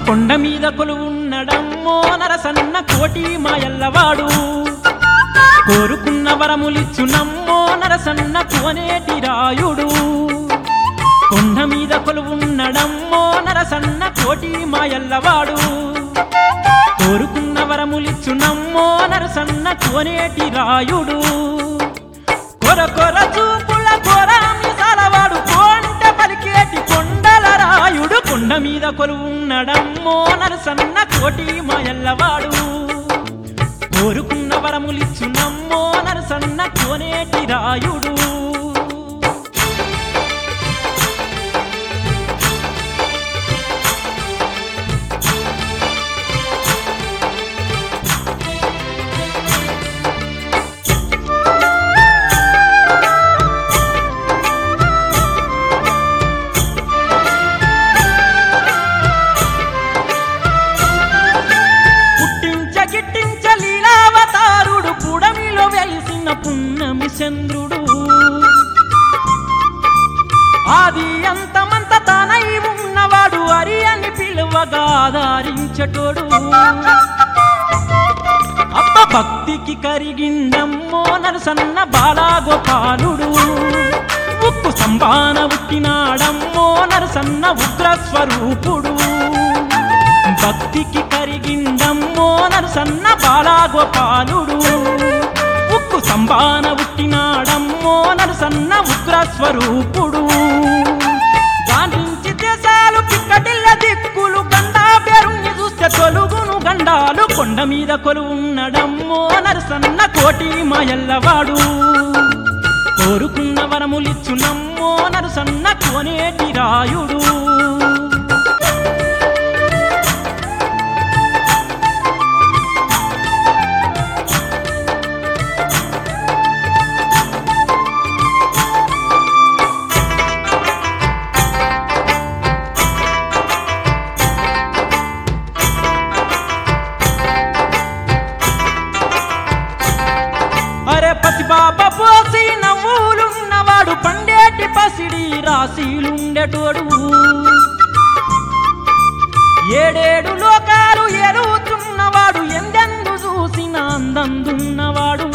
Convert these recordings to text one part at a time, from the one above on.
కొండ మీద కొలువున్నడమ్మో నరసన్న కోటి మాయల్లవాడు కోరుకున్న వరములిచ్చు నమ్మో నరసన్న కోనేటి రాయుడు కొండ మీద కొలువున్నడమ్మో నరసన్న కోటి మాయల్లవాడు కోరుకున్న వరములిచ్చు నమ్మో నరసన్న కోనేటి రాయుడు కొర కొర చూపుల కొర మిసాలవాడు కొంట పలికేటి కొండల రాయుడు కొండ మీద కొలువున్నడమ్మో నరసన్న కోటి మాయల్లవాడు కోరుకున్న వరములిచ్చు నమ్మో నరసన్న కోనేటి రాయుడు పుట్టించ గిట్టించ లీలావతారుడు పుడమిలో వెలిసిన పున్నమి చంద్రుడు ఆది అంతమంత తానై ఉన్నవాడు అరి అని పిలువగా ఆధారించటోడు అప్ప భక్తికి కరిగిండమ్మో నరసన్న బాలాగోపాలుడు ఉక్కు సంబాన ఉట్టినాడమ్మో నరసన్న ఉగ్ర స్వరూపుడు భక్తికి కరిగిండమ్మో నరసన్న బాలాగోపాలుడు ఉక్కు సంబాన ఉట్టినాడమ్మో నరసన్న ఉగ్ర స్వరూపుడు గాంధించి దేశాలు పిక్కటిల్ల దిక్కులు గండా పేరుణ్ణి చూస్తే తొలుగును గండాలు కొండ మీద కొలువున్నడమ్మో నరసన్న కోటి మాయల్లవాడు కోరుకున్న వరములిచ్చు నమ్మో నరసన్న కోనేటి రాయుడు అరే పసిబాబ పోసి నవ్వులున్నవాడు పండేటి పసిడి రాశీలుండెటోడు ఏడేడు లోకాలు ఎరుగుతున్నవాడు ఎందెందు చూసిన అందందున్నవాడు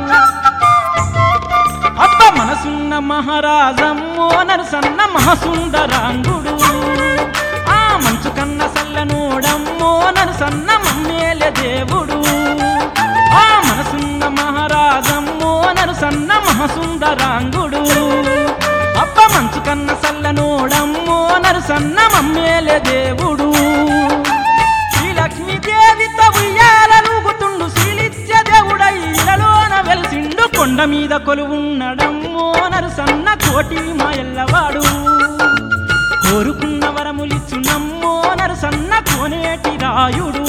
అబ్బ మనసున్న మహారాజమ్మో నరసన్న మహసుందరాంగుడు ఆ మంచు కన్న సల్లనోడమ్మో నరసన్న మమ్మేలే దేవుడు ఆ మనసున్న మహారాజమ్మో నరసన్న మహసుందరాంగుడు అబ్బ మంచు కన్న సల్లనోడమ్మో నరసన్న మమ్మేలే దేవుడు శ్రీలక్ష్మీదేవితో ఉయ్యాలలుగుతుండు శ్రీలిత్య దేవుడై ఇలలోన వెలిసిండు కొండ మీద కొలువున్నడమ్మో నరసన్న కోటి మాయల్లవాడు కోరుకున్న వరములిచ్చు నమ్మో నరసన్న కోనేటి రాయుడు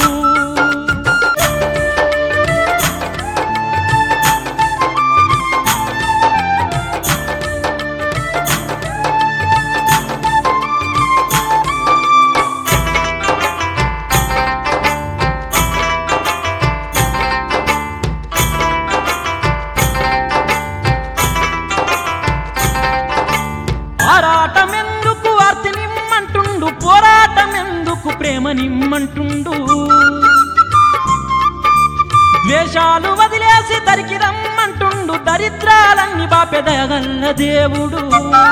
ఆరాటమెందుకు ఆర్తి నిమ్మంటుండు పోరాటమెందుకు ప్రేమ నిమ్మంటుండు ద్వేషాలు వదిలేసి దరికి రమ్మంటుండు దరిద్రాలన్నీ బాపెదగల్ల దేవుడు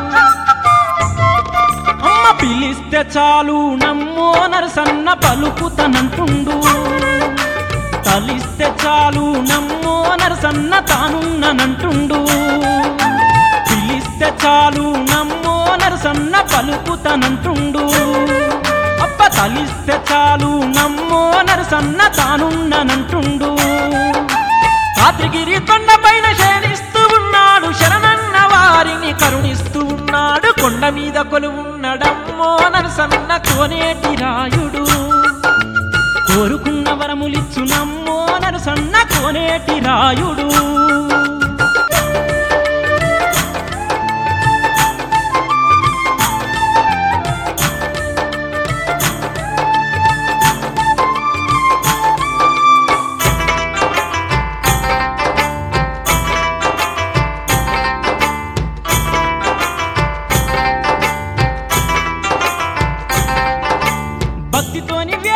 అమ్మ పిలిస్తే చాలు నమ్మో నరసన్న పలుకుతనంటుండు తలిస్తే చాలు నమ్మో నరసన్న తానున్ననంటుండు పిలిస్తే చాలు నమ్మో నరసన్న పలుకుతనంటుండు అప్ప తలిస్తే చాలు నమ్మో నరసన్న తానున్ననంటుండు రాత్రిగిరి కొండ పైన శయనిస్తూ ఉన్నాడు శరణన్న వారిని కరుణిస్తూ ఉన్నాడు కొండ మీద కొలువున్నడమ్మో నరసన్న కోనేటి రాయుడు కోరుకున్న వరములిచ్చు నమ్మో నరసన్న కోనేటి రాయుడు భక్తితోని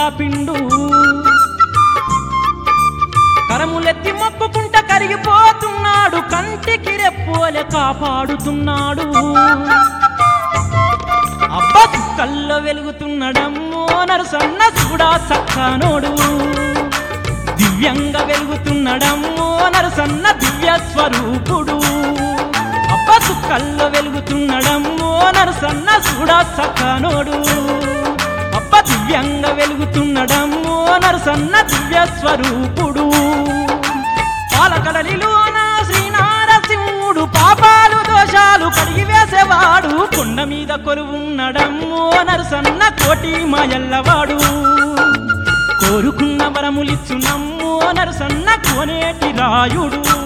బాపిండు కరములెత్తి మొక్కుకుంట కరిగిపోతున్నాడు కంటికి రెప్పోలే కాపాడుతున్నాడు అబ్బా కల్లో వెలుగుతున్నాడమ్మో నరసన్న చూడా సక్కనోడు దివ్యంగా వెలుగుతున్నాడమ్మో నరసన్న దివ్య స్వరూపుడు అబ్బా కల్లో వెలుగుతున్నాడమ్మో నరసన్న చూడా సక్కనోడు అబ్బ దివ్యంగా వెలుగుతున్నాడమ్మో నరసన్న దివ్య స్వరూపుడు పాలకడలిలోన శ్రీనారసింహుడు పాపాలు దోషాలు కడిగి వేసేవాడు కొండ మీద కొలువున్నడమ్మో నరసన్న కోటి మాయల్లవాడు కోరుకున్న వరములిచ్చునమ్మో నరసన్న కోనేటి రాయుడు